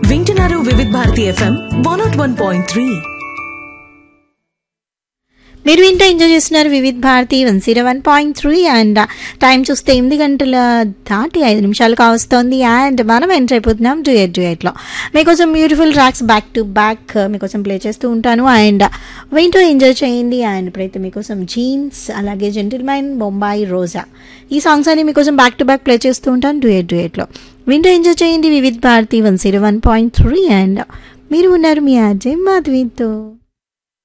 వింటున్నారు Vividh Bharati FM one nought one point three మీరు వింటూ ఎంజాయ్ చేస్తున్నారు Vividh Bharati one zero one point three and time చూస్తే ఎనిమిది గంటల దాటి ఐదు నిమిషాలు కావస్తోంది అండ్ మనం ఎంటర్ అయిపోతున్నాం డ్యూయట్ డ్యూయట్లో మీకోసం beautiful tracks back to back మీకోసం ప్లే చేస్తూ ఉంటాను అండ్ వింటూ ఎంజాయ్ చేయండి అండ్ ఇప్పుడైతే మీకోసం జీన్స్ అలాగే జెంటిల్మైన్ బొంబాయి రోజా ఈ సాంగ్స్ అన్ని మీకోసం బ్యాక్ టు బ్యాక్ ప్లే చేస్తూ ఉంటాను డ్యూయట్ డ్యూయట్లో వింటూ ఎంజాయ్ చేయండి Vividh Bharati one zero one point three and మీరు ఉన్నారు మీ అజయ్ మాధవితో